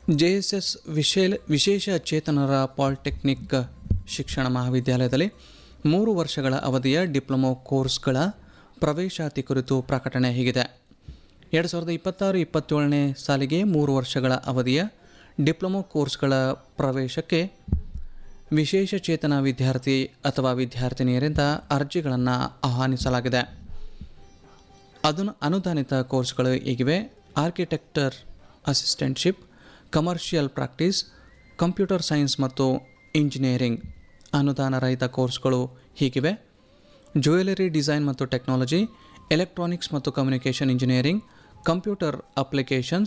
J S S ವಿಶೇ ವಿಶೇಷ ಚೇತನರ polytechnic ಶಿಕ್ಷಣ ಮಹಾವಿದ್ಯಾಲಯದಲ್ಲಿ ಮೂರು ವರ್ಷಗಳ ಅವಧಿಯ ಡಿಪ್ಲೊಮೊ ಕೋರ್ಸ್ಗಳ ಪ್ರವೇಶಾತಿ ಕುರಿತು ಪ್ರಕಟಣೆ ಹೀಗಿದೆ ಎರಡು ಸಾವಿರದ ಇಪ್ಪತ್ತಾರು ಇಪ್ಪತ್ತೇಳನೇ ಸಾಲಿಗೆ ಮೂರು ವರ್ಷಗಳ ಅವಧಿಯ ಡಿಪ್ಲೊಮೊ ಕೋರ್ಸ್ಗಳ ಪ್ರವೇಶಕ್ಕೆ ವಿಶೇಷ ಚೇತನ ವಿದ್ಯಾರ್ಥಿ ಅಥವಾ ವಿದ್ಯಾರ್ಥಿನಿಯರಿಂದ ಅರ್ಜಿಗಳನ್ನು ಆಹ್ವಾನಿಸಲಾಗಿದೆ ಅದನ್ನು ಅನುದಾನಿತ ಕೋರ್ಸ್ಗಳು ಹೀಗಿವೆ architecture assistantship commercial practice computer science ಮತ್ತು ಇಂಜಿನಿಯರಿಂಗ್ ಅನುದಾನ ರಹಿತ ಕೋರ್ಸ್ಗಳು ಹೀಗಿವೆ ಜ್ಯುವೆಲರಿ ಡಿಸೈನ್ ಮತ್ತು ಟೆಕ್ನಾಲಜಿ ಎಲೆಕ್ಟ್ರಾನಿಕ್ಸ್ ಮತ್ತು ಕಮ್ಯುನಿಕೇಷನ್ ಇಂಜಿನಿಯರಿಂಗ್ ಕಂಪ್ಯೂಟರ್ ಅಪ್ಲಿಕೇಶನ್ಸ್